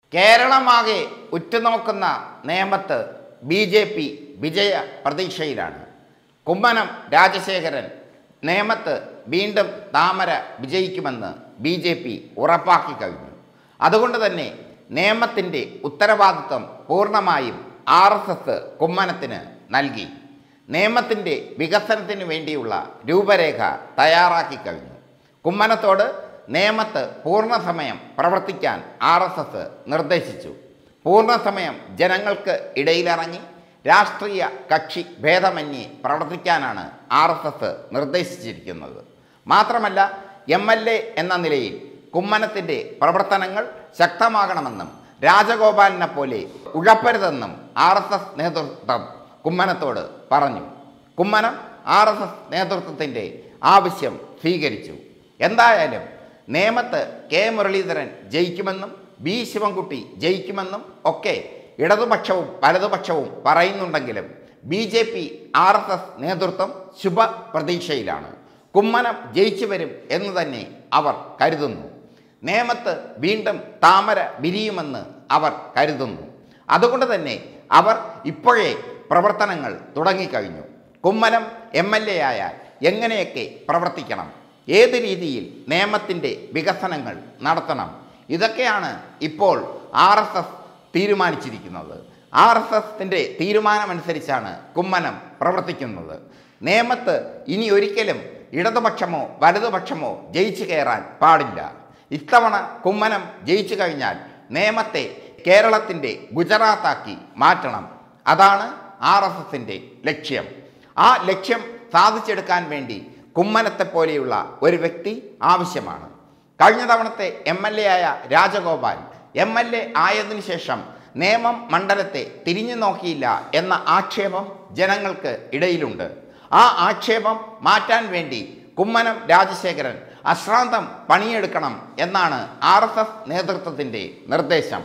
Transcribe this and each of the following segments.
കേരളമാകെ ഉറ്റുനോക്കുന്ന നേമത്ത് B J P വിജയ പ്രതീക്ഷയിലാണ് കുമ്മനം രാജശേഖരൻ നേമത്ത് വീണ്ടും താമര വിജയിക്കുമെന്ന് ബി ജെ പി ഉറപ്പാക്കി കഴിഞ്ഞു അതുകൊണ്ട് തന്നെ നേമത്തിൻ്റെ ഉത്തരവാദിത്വം പൂർണ്ണമായും ആർ എസ് എസ് കുമ്മനത്തിന് നൽകി നേമത്തിൻ്റെ വികസനത്തിന് വേണ്ടിയുള്ള രൂപരേഖ തയ്യാറാക്കി കഴിഞ്ഞു കുമ്മനത്തോട് നേമത്ത് പൂർണ്ണസമയം പ്രവർത്തിക്കാൻ ആർ എസ് എസ് നിർദ്ദേശിച്ചു പൂർണ്ണസമയം ജനങ്ങൾക്ക് ഇടയിലിറങ്ങി രാഷ്ട്രീയ കക്ഷി ഭേദമന്യേ പ്രവർത്തിക്കാനാണ് ആർ എസ് എസ് നിർദ്ദേശിച്ചിരിക്കുന്നത് മാത്രമല്ല എം എൽ എ എന്ന നിലയിൽ കുമ്മനത്തിൻ്റെ പ്രവർത്തനങ്ങൾ ശക്തമാകണമെന്നും രാജഗോപാലിനെ പോലെ ഉഴപ്പരുതെന്നും ആർ എസ് എസ് നേതൃത്വം കുമ്മനത്തോട് പറഞ്ഞു കുമ്മനം ആർ എസ് എസ് നേതൃത്വത്തിൻ്റെ ആവശ്യം സ്വീകരിച്ചു എന്തായാലും നേമത്ത് കെ മുരളീധരൻ ജയിക്കുമെന്നും ബി ശിവൻകുട്ടി ജയിക്കുമെന്നും ഒക്കെ ഇടതുപക്ഷവും വലതുപക്ഷവും പറയുന്നുണ്ടെങ്കിലും B J P R S S നേതൃത്വം ശുഭ പ്രതീക്ഷയിലാണ് കുമ്മനം ജയിച്ചു വരും എന്ന് തന്നെ അവർ കരുതുന്നു നേമത്ത് വീണ്ടും താമര വിരിയുമെന്ന് അവർ കരുതുന്നു അതുകൊണ്ട് തന്നെ അവർ ഇപ്പോഴേ പ്രവർത്തനങ്ങൾ തുടങ്ങിക്കഴിഞ്ഞു കുമ്മനം എം എൽ എ ആയാൽ എങ്ങനെയൊക്കെ പ്രവർത്തിക്കണം ഏത് രീതിയിൽ നിയമത്തിൻ്റെ വികസനങ്ങൾ നടത്തണം ഇതൊക്കെയാണ് ഇപ്പോൾ ആർ എസ് എസ് തീരുമാനിച്ചിരിക്കുന്നത് ആർ എസ് എസിൻ്റെ തീരുമാനമനുസരിച്ചാണ് കുമ്മനം പ്രവർത്തിക്കുന്നത് നേമത്ത് ഇനി ഒരിക്കലും ഇടതുപക്ഷമോ വലതുപക്ഷമോ ജയിച്ചു കയറാൻ പാടില്ല ഇത്തവണ കുമ്മനം ജയിച്ചു കഴിഞ്ഞാൽ നേമത്തെ കേരളത്തിൻ്റെ ഗുജറാത്താക്കി മാറ്റണം അതാണ് ആർ എസ് എസിൻ്റെ ലക്ഷ്യം ആ ലക്ഷ്യം സാധിച്ചെടുക്കാൻ വേണ്ടി കുമ്മനത്തെ പോലെയുള്ള ഒരു വ്യക്തി ആവശ്യമാണ് കഴിഞ്ഞ തവണത്തെ എം എൽ എ ആയ രാജഗോപാൽ എം എൽ എ ആയതിനു ശേഷം നേമം മണ്ഡലത്തെ തിരിഞ്ഞു നോക്കിയില്ല എന്ന ആക്ഷേപം ജനങ്ങൾക്ക് ഇടയിലുണ്ട് ആ ആക്ഷേപം മാറ്റാൻ വേണ്ടി കുമ്മനം രാജശേഖരൻ അശ്രാന്തം പണിയെടുക്കണം എന്നാണ് ആർ എസ് എസ് നേതൃത്വത്തിൻ്റെ നിർദ്ദേശം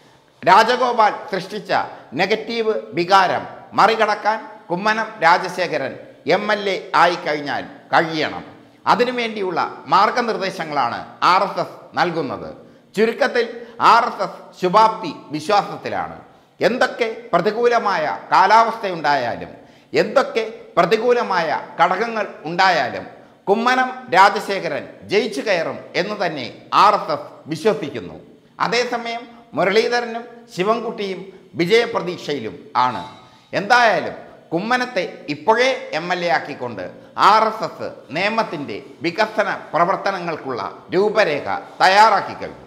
രാജഗോപാൽ സൃഷ്ടിച്ച നെഗറ്റീവ് വികാരം മറികടക്കാൻ Kummanam Rajasekharan M L A ആയിക്കഴിഞ്ഞാൽ കഴിയണം അതിനുവേണ്ടിയുള്ള മാർഗനിർദ്ദേശങ്ങളാണ് ആർ എസ് എസ് നൽകുന്നത് ചുരുക്കത്തിൽ ആർ എസ് എസ് ശുഭാപ്തി വിശ്വാസത്തിലാണ് എന്തൊക്കെ പ്രതികൂലമായ കാലാവസ്ഥയുണ്ടായാലും എന്തൊക്കെ പ്രതികൂലമായ ഘടകങ്ങൾ ഉണ്ടായാലും കുമ്മനം രാജശേഖരൻ ജയിച്ചു കയറും എന്ന് തന്നെ ആർ എസ് എസ് വിശ്വസിക്കുന്നു അതേസമയം മുരളീധരനും ശിവൻകുട്ടിയും വിജയപ്രതീക്ഷയിലും ആണ് എന്തായാലും കുമ്മനത്തെ ഇപ്പോഴേ എം എൽ എ ആക്കിക്കൊണ്ട് ആർ എസ് എസ് നിയമത്തിൻ്റെ വികസന പ്രവർത്തനങ്ങൾക്കുള്ള രൂപരേഖ തയ്യാറാക്കി കഴിഞ്ഞു